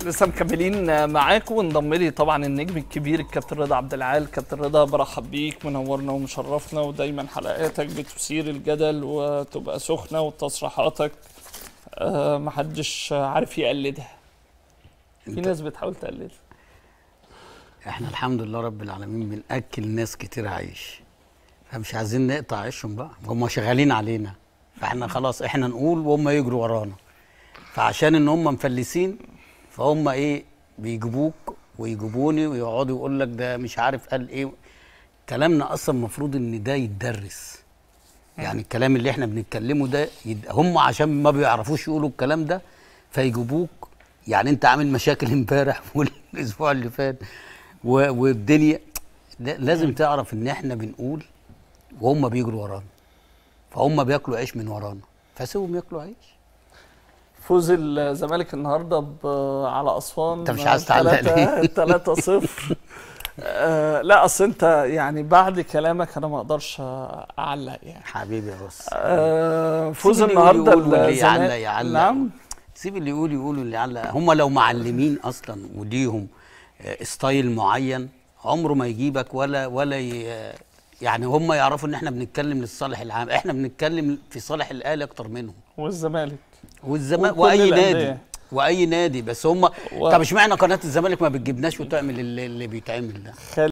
لسه مكملين معاكم وانضم لي طبعا النجم الكبير الكابتن رضا عبد العال كابتن رضا برحب بيك منورنا ومشرفنا ودايما حلقاتك بتثير الجدل وتبقى سخنه وتصريحاتك آه محدش عارف يقلدها في ناس بتحاول تقلدها احنا الحمد لله رب العالمين بناكل ناس كتير عيش فمش عايزين نقطع عيشهم بقى هم شغالين علينا فاحنا خلاص احنا نقول وهم يجروا ورانا فعشان ان هم مفلسين فهم ايه بيجيبوك ويجيبوني ويقعدوا يقول لك ده مش عارف قال ايه كلامنا اصلا المفروض ان ده يتدرس يعني الكلام اللي احنا بنتكلمه ده يد... هم عشان ما بيعرفوش يقولوا الكلام ده فيجيبوك يعني انت عامل مشاكل امبارح والاسبوع اللي فات و... والدنيا ده لازم تعرف ان احنا بنقول وهم بيجروا ورانا فهم بياكلوا عيش من ورانا فسيبهم ياكلوا عيش فوز الزمالك النهارده ب- على اسوان أنت مش عايز تعلق ليه؟ 3 0 آه لا اصل انت يعني بعد كلامك انا ما اقدرش اعلق يعني حبيبي يا بص آه فوز سيب اللي يقول النهارده يقول واللي يعلق الزمالك يعلق. نعم سيب اللي يقول يقول واللي يعلق هم لو معلمين اصلا وليهم آه، ستايل معين عمره ما يجيبك ولا ولا ي... يعني هم يعرفوا ان احنا بنتكلم للصالح العام احنا بنتكلم في صالح الاهلي اكتر منهم والزمالك والزمالك وكل واي الأندية. نادي واي نادي بس هم و- طب اشمعنى قناه الزمالك ما بتجيبناش وتعمل اللي, اللي بيتعمل ده خالد